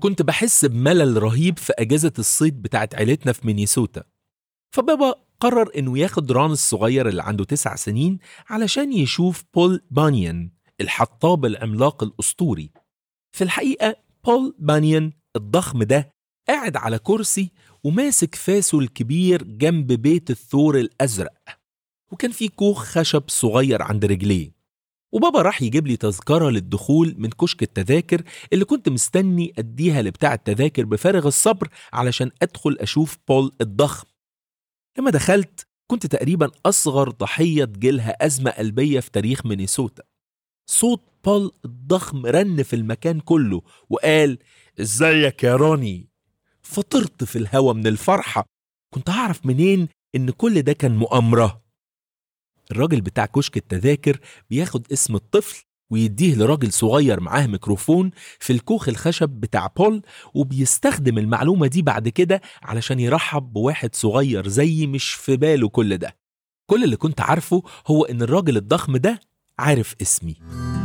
كنت بحس بملل رهيب في أجازة الصيد بتاعت عيلتنا في مينيسوتا فبابا قرر إنه ياخد ران الصغير اللي عنده تسع سنين علشان يشوف بول بانيان الحطاب العملاق الأسطوري في الحقيقة بول بانيان الضخم ده قاعد على كرسي وماسك فاسه الكبير جنب بيت الثور الأزرق وكان في كوخ خشب صغير عند رجليه وبابا راح يجيب لي تذكرة للدخول من كشك التذاكر اللي كنت مستني أديها لبتاع التذاكر بفارغ الصبر علشان أدخل أشوف بول الضخم لما دخلت كنت تقريبا أصغر ضحية تجيلها أزمة قلبية في تاريخ مينيسوتا صوت بول الضخم رن في المكان كله وقال ازيك يا روني فطرت في الهوا من الفرحة كنت هعرف منين إن كل ده كان مؤامرة الراجل بتاع كشك التذاكر بياخد اسم الطفل ويديه لراجل صغير معاه ميكروفون في الكوخ الخشب بتاع بول وبيستخدم المعلومة دي بعد كده علشان يرحب بواحد صغير زي مش في باله كل ده كل اللي كنت عارفه هو إن الراجل الضخم ده عارف اسمي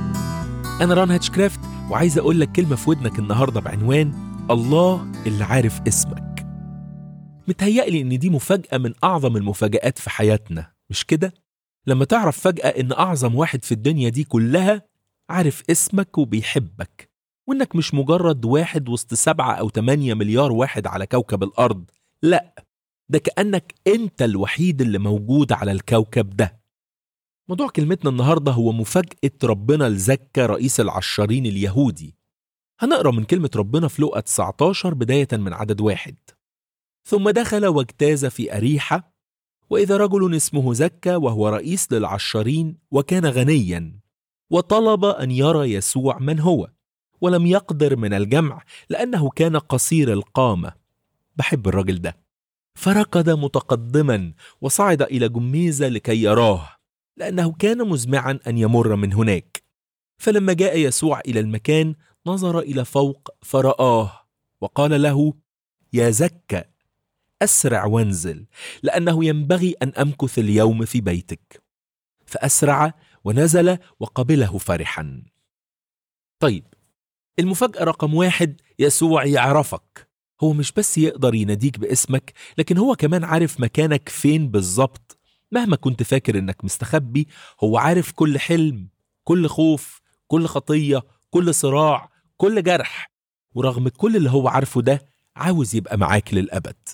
أنا ران هاتشكرافت وعايز أقول لك كلمة في ودنك النهاردة بعنوان الله اللي عارف اسمك متهيألي إن دي مفاجأة من أعظم المفاجآت في حياتنا مش كده؟ لما تعرف فجأة إن أعظم واحد في الدنيا دي كلها عارف اسمك وبيحبك وإنك مش مجرد واحد وسط سبعة أو تمانية مليار واحد على كوكب الأرض لأ ده كأنك أنت الوحيد اللي موجود على الكوكب ده موضوع كلمتنا النهاردة هو مفاجأة ربنا لزكى رئيس العشارين اليهودي هنقرأ من كلمة ربنا في لقا 19 بداية من عدد واحد ثم دخل واجتاز في أريحة وإذا رجل اسمه زكى وهو رئيس للعشارين وكان غنيا وطلب أن يرى يسوع من هو ولم يقدر من الجمع لأنه كان قصير القامة بحب الراجل ده فركض متقدما وصعد إلى جميزة لكي يراه لأنه كان مزمعا أن يمر من هناك فلما جاء يسوع إلى المكان نظر إلى فوق فرآه وقال له يا زكى أسرع وانزل لأنه ينبغي أن أمكث اليوم في بيتك فأسرع ونزل وقبله فرحا طيب المفاجأة رقم واحد يسوع يعرفك هو مش بس يقدر يناديك باسمك لكن هو كمان عارف مكانك فين بالظبط مهما كنت فاكر انك مستخبي هو عارف كل حلم كل خوف كل خطية كل صراع كل جرح ورغم كل اللي هو عارفه ده عاوز يبقى معاك للأبد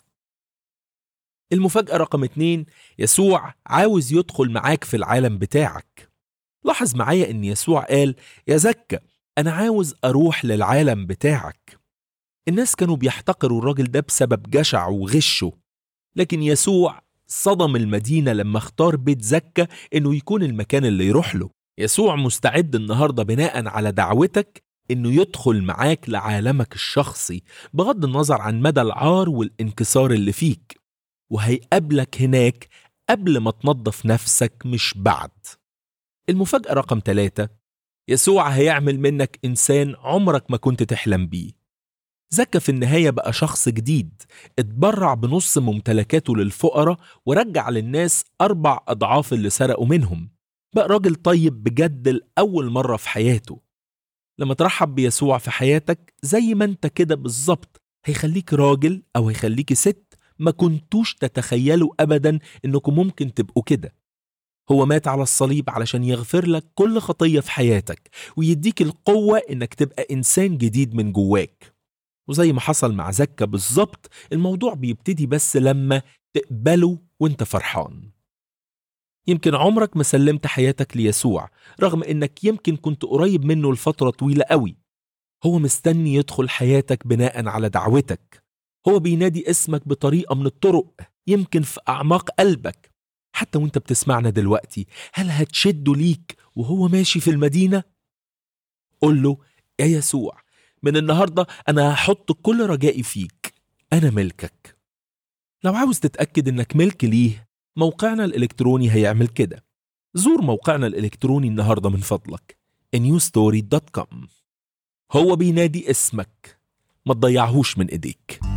المفاجأة رقم اتنين يسوع عاوز يدخل معاك في العالم بتاعك لاحظ معايا ان يسوع قال يا زكى انا عاوز اروح للعالم بتاعك الناس كانوا بيحتقروا الراجل ده بسبب جشعه وغشه لكن يسوع صدم المدينة لما اختار بيت زكى انه يكون المكان اللي يروح له يسوع مستعد النهاردة بناء على دعوتك انه يدخل معاك لعالمك الشخصي بغض النظر عن مدى العار والانكسار اللي فيك وهيقابلك هناك قبل ما تنظف نفسك مش بعد المفاجأة رقم ثلاثة يسوع هيعمل منك إنسان عمرك ما كنت تحلم بيه زكى في النهاية بقى شخص جديد اتبرع بنص ممتلكاته للفقراء ورجع للناس أربع أضعاف اللي سرقوا منهم بقى راجل طيب بجد لأول مرة في حياته لما ترحب بيسوع في حياتك زي ما انت كده بالظبط هيخليك راجل أو هيخليك ست ما كنتوش تتخيلوا أبدا إنكم ممكن تبقوا كده هو مات على الصليب علشان يغفر لك كل خطية في حياتك ويديك القوة إنك تبقى إنسان جديد من جواك وزي ما حصل مع زكا بالظبط الموضوع بيبتدي بس لما تقبله وانت فرحان يمكن عمرك ما سلمت حياتك ليسوع رغم انك يمكن كنت قريب منه لفترة طويلة قوي هو مستني يدخل حياتك بناء على دعوتك هو بينادي اسمك بطريقة من الطرق يمكن في أعماق قلبك حتى وانت بتسمعنا دلوقتي هل هتشده ليك وهو ماشي في المدينة؟ قول له يا يسوع من النهاردة أنا هحط كل رجائي فيك أنا ملكك لو عاوز تتأكد إنك ملك ليه موقعنا الإلكتروني هيعمل كده زور موقعنا الإلكتروني النهاردة من فضلك newstory.com هو بينادي اسمك ما تضيعهوش من إيديك